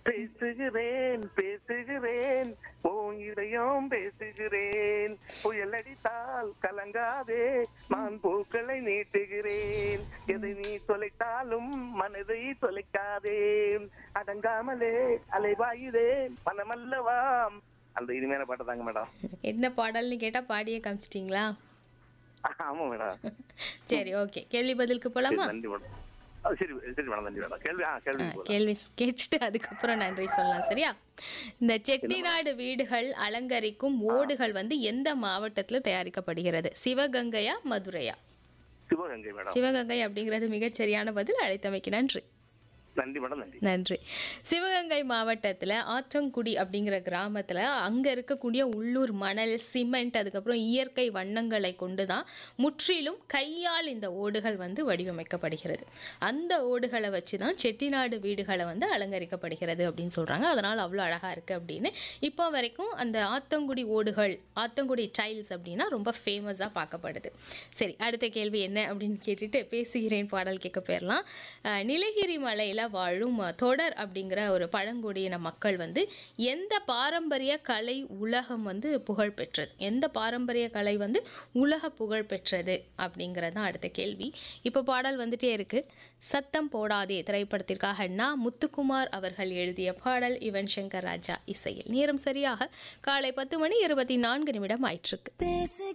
பேசுகிறேன் பேசுகிறேன் உன் இதயம் பேசுகிறேன் புயல் அடித்தால் கலங்காதே நான் பூக்களை நீட்டுகிறேன் எதை நீ தொலைத்தாலும் மனதை தொலைக்காதே அடங்காமலே அலைவாயுதே மனமல்லவாம் அந்த இனிமையான பாட்டு தாங்க மேடம் என்ன பாடல்னு கேட்டா பாடியே காமிச்சிட்டீங்களா ஆமா மேடம் சரி ஓகே கேள்வி பதிலுக்கு சரி, போலாமா நன்றி மேடம் ஆ, சரி சரி மேடம் நன்றி மேடம் கேள்வி ஆ கேள்வி ஆ, போதும். கேள்வி கேட்டுட்டு அதுக்கப்புறம் நன்றி சொல்லலாம் சரியா இந்த செட்டிநாடு வீடுகள் அலங்கரிக்கும் ஓடுகள் வந்து எந்த மாவட்டத்துல தயாரிக்கப்படுகிறது சிவகங்கையா மதுரையா சிவகங்கை மேடம் சிவகங்கை அப்படிங்கிறது மிகச்சரியான பதில் அழைத்தமைக்கு நன்றி நன்றி மேடம் நன்றி நன்றி சிவகங்கை மாவட்டத்தில் ஆத்தங்குடி அப்படிங்கிற கிராமத்தில் அங்கே இருக்கக்கூடிய உள்ளூர் மணல் சிமெண்ட் அதுக்கப்புறம் இயற்கை வண்ணங்களை கொண்டு தான் முற்றிலும் கையால் இந்த ஓடுகள் வந்து வடிவமைக்கப்படுகிறது அந்த ஓடுகளை வச்சு தான் செட்டிநாடு வீடுகளை வந்து அலங்கரிக்கப்படுகிறது அப்படின்னு சொல்கிறாங்க அதனால் அவ்வளோ அழகாக இருக்குது அப்படின்னு இப்போ வரைக்கும் அந்த ஆத்தங்குடி ஓடுகள் ஆத்தங்குடி டைல்ஸ் அப்படின்னா ரொம்ப ஃபேமஸாக பார்க்கப்படுது சரி அடுத்த கேள்வி என்ன அப்படின்னு கேட்டுட்டு பேசுகிறேன் பாடல் கேட்க போயிடலாம் அஹ், நீலகிரி மலையில் வாழும் அஹ், தொடர் அப்படிங்கிற ஒரு பழங்குடியின மக்கள் வந்து எந்த பாரம்பரிய கலை உலகம் வந்து புகழ் பெற்றது எந்த பாரம்பரிய கலை வந்து உலக புகழ் பெற்றது அப்படிங்கிறது தான் அடுத்த கேள்வி இப்போ பாடல் வந்துட்டே இருக்கு சத்தம் போடாதே திரைப்படத்திற்காக நா முத்துக்குமார் அவர்கள் எழுதிய பாடல் யுவன் சங்கர் ராஜா இசையில் நேரம் சரியாக காலை பத்து மணி இருபத்தி நான்கு நிமிடம் ஆயிற்றுக்கு பேசு